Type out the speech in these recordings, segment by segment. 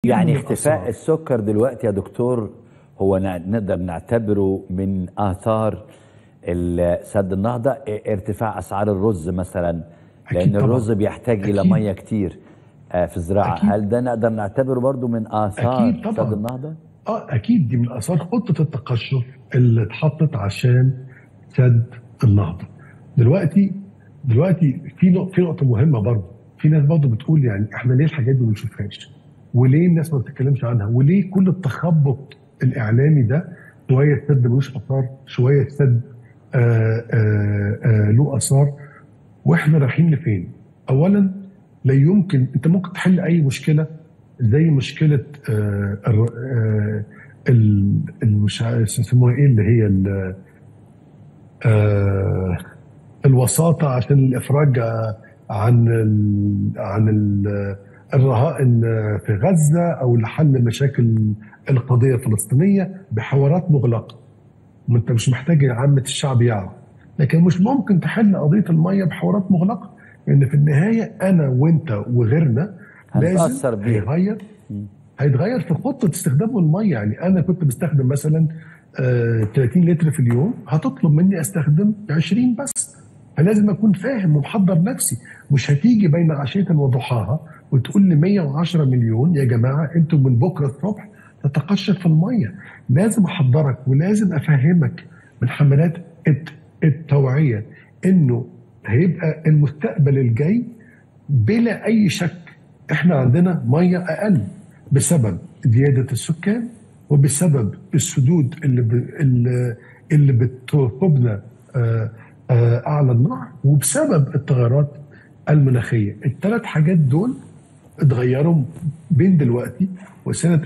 يعني من اختفاء الآثار. السكر دلوقتي يا دكتور هو نع- نقدر نعتبره من آثار ال- سد النهضة ا- ارتفاع أسعار الرز مثلا أكيد لأن طبعاً. الرز بيحتاج إلى أكيد. مية كتير آه، في الزراعة أكيد. هل ده نقدر نعتبره برضو من آثار أكيد طبعاً. سد النهضة؟ اه اكيد دي من اثار خطه التقشف اللي اتحطت عشان سد النهضه. دلوقتي دلوقتي في نقطه في نقطه مهمه برضه في ناس برضه بتقول يعني احنا ليه الحاجات دي ما بنشوفهاش؟ وليه الناس ما بتتكلمش عنها؟ وليه كل التخبط الاعلامي ده شويه سد ملوش اثار، شويه سد آه آه آه له اثار واحنا رايحين لفين؟ اولا لا يمكن انت ممكن تحل اي مشكله زي مشكله آه الر- آه ال- ال- مش عارف يسموها ايه اللي هي ال- آه الوساطه عشان الافراج آه، عن ال عن ال الرهائن في غزه او لحل مشاكل القضيه الفلسطينيه بحوارات مغلقه ما انت مش محتاج عامه الشعب يعرف لكن مش ممكن تحل قضيه الميه بحوارات مغلقه لان في النهايه انا وانت وغيرنا هنتأثر لازم بيها. هيغير هيتغير في خطه استخدام الميه يعني انا كنت بستخدم مثلا آه 30 لتر في اليوم هتطلب مني استخدم 20 بس فلازم اكون فاهم ومحضر نفسي مش هتيجي بين عشيه وضحاها وتقول لي 110 مليون يا جماعه انتوا من بكره الصبح تتقشف في الميه لازم احضرك ولازم افهمك من حملات الت- التوعيه انه هيبقى المستقبل الجاي بلا اي شك احنا عندنا ميه اقل بسبب زياده السكان وبسبب السدود اللي ب... اللي, اللي بتركبنا آه، آه، اعلى النهر وبسبب التغيرات المناخيه الثلاث حاجات دول اتغيروا بين دلوقتي وسنه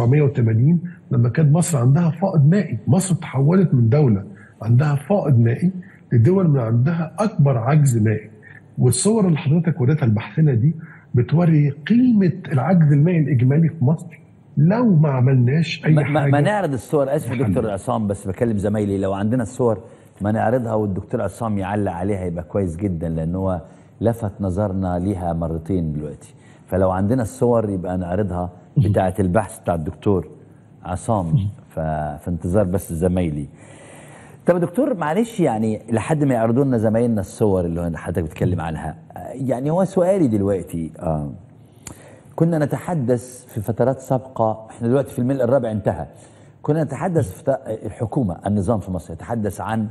1980 لما كانت مصر عندها فائض مائي مصر تحولت من دوله عندها فائض مائي لدول من عندها اكبر عجز مائي والصور اللي حضرتك وريتها البحثنه دي بتوري قيمه العجز المائي الاجمالي في مصر لو ما عملناش اي ما, حاجه ما, ما نعرض الصور اسف يا محدد. دكتور عصام بس بكلم زمايلي لو عندنا الصور ما نعرضها والدكتور عصام يعلق عليها يبقى كويس جدا لان هو لفت نظرنا ليها مرتين دلوقتي فلو عندنا الصور يبقى نعرضها بتاعه البحث بتاع الدكتور عصام ففي انتظار بس زمايلي طب يا دكتور معلش يعني لحد ما يعرضوا لنا زمايلنا الصور اللي حضرتك بتتكلم عنها آه، يعني هو سؤالي دلوقتي آه كنا نتحدث في فترات سابقة احنا دلوقتي في الملء الرابع انتهى كنا نتحدث في ت- الحكومة النظام في مصر يتحدث عن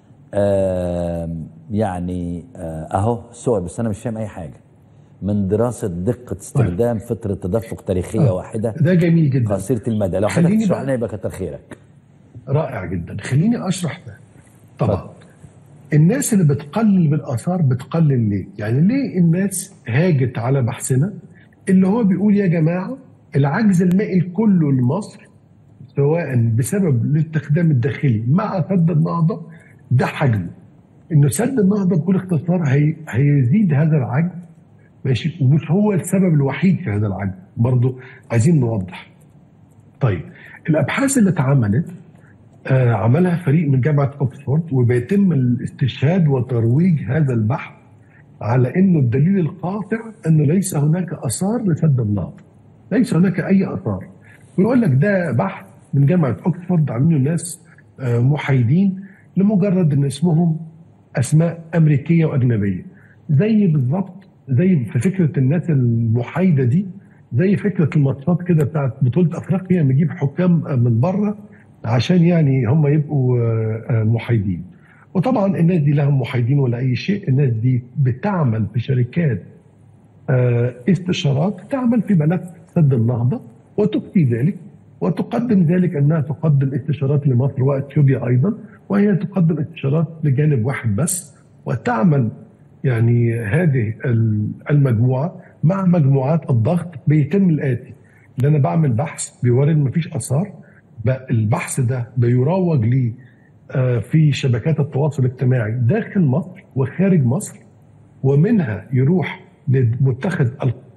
آم، يعني آه، اهو صور بس انا مش فاهم اي حاجة من دراسة دقة استخدام فترة تدفق تاريخية واحدة ده جميل جدا قصيرة المدى لو حضرتك خليني تشرح بقى- لنا يبقى كتر خيرك رائع جدا خليني اشرح ده طبعا اتفضل. الناس اللي بتقلل بالاثار بتقلل ليه؟ يعني ليه الناس هاجت على بحثنا اللي هو بيقول يا جماعه العجز المائي كله لمصر سواء بسبب الاستخدام الداخلي مع سد النهضه ده حجمه انه سد النهضه بكل اختصار هي هيزيد هذا العجز ماشي ومش هو السبب الوحيد في هذا العجز برضه عايزين نوضح طيب الابحاث اللي اتعملت آه، عملها فريق من جامعه اوكسفورد وبيتم الاستشهاد وترويج هذا البحث على انه الدليل القاطع انه ليس هناك اثار لسد النهضه. ليس هناك اي اثار. ويقول لك ده بحث من جامعه اوكسفورد عاملينه ناس آه، محايدين لمجرد ان اسمهم اسماء امريكيه واجنبيه. زي بالظبط زي في فكره الناس المحايده دي زي فكره الماتشات كده بتاعت بطوله افريقيا نجيب حكام من بره عشان يعني هم يبقوا آه، آه، محايدين. وطبعا الناس دي لهم محايدين ولا اي شيء، الناس دي بتعمل في شركات آه، استشارات تعمل في ملف سد النهضه وتفتي ذلك وتقدم ذلك انها تقدم استشارات لمصر واثيوبيا ايضا وهي تقدم استشارات لجانب واحد بس وتعمل يعني هذه ال- المجموعه مع مجموعات الضغط بيتم الاتي اللي انا بعمل بحث بيوري ان مفيش اثار بقى البحث ده بيروج لي آه، في شبكات التواصل الاجتماعي داخل مصر وخارج مصر ومنها يروح لمتخذ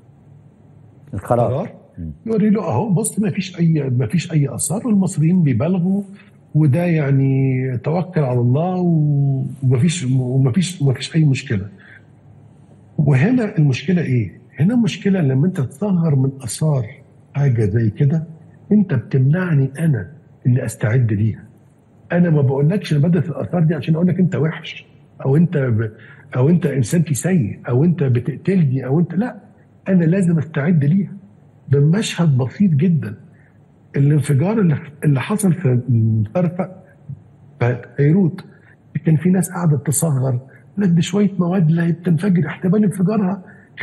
القرار القرار يوري له اهو بص ما فيش اي ما فيش اي اثار والمصريين بيبالغوا وده يعني توكل على الله و- ومفيش ومفيش ومفيش اي مشكله. وهنا المشكله ايه؟ هنا المشكله لما انت تصغر من اثار حاجه زي كده انت بتمنعني انا اني استعد ليها انا ما بقولكش انا بدرس الاثار دي عشان اقول لك انت وحش او انت ب... او انت انسان سيء او انت بتقتلني او انت لا انا لازم استعد ليها بمشهد بسيط جدا الانفجار اللي, اللي حصل في فرفق في بيروت كان في ناس قاعده تصغر لك دي شويه مواد اللي بتنفجر احتمال انفجارها 5%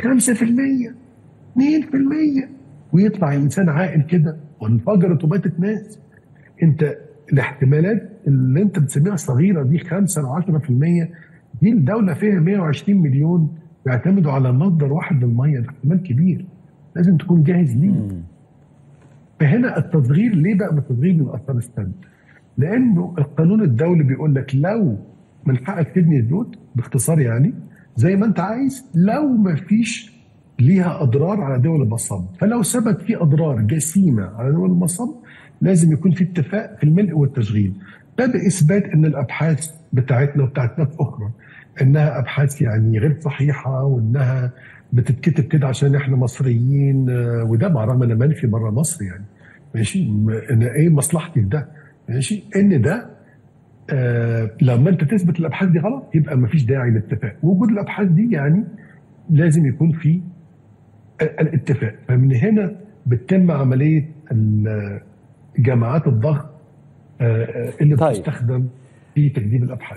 2% ويطلع انسان عاقل كده وانفجرت وماتت ناس انت الاحتمالات اللي انت بتسميها صغيره دي 5 ل 10% دي الدوله فيها 120 مليون بيعتمدوا على مصدر واحد للميه ده احتمال كبير لازم تكون جاهز ليه فهنا التصغير ليه بقى من التصغير من اثار السد؟ لانه القانون الدولي بيقول لك لو من حقك تبني البيوت باختصار يعني زي ما انت عايز لو ما فيش ليها اضرار على دول المصب فلو ثبت في اضرار جسيمه على دول المصب لازم يكون في اتفاق في الملء والتشغيل ده باثبات ان الابحاث بتاعتنا وبتاعت ناس اخرى انها ابحاث يعني غير صحيحه وانها بتتكتب كده عشان احنا مصريين وده مع رغم ان منفي بره مصر يعني ماشي انا ايه مصلحتي في ده ماشي ان ده آه لما انت تثبت الابحاث دي غلط يبقى ما فيش داعي للاتفاق وجود الابحاث دي يعني لازم يكون في الاتفاق فمن هنا بتتم عمليه جماعات الضغط آه اللي طيب. بتستخدم في تقديم الابحاث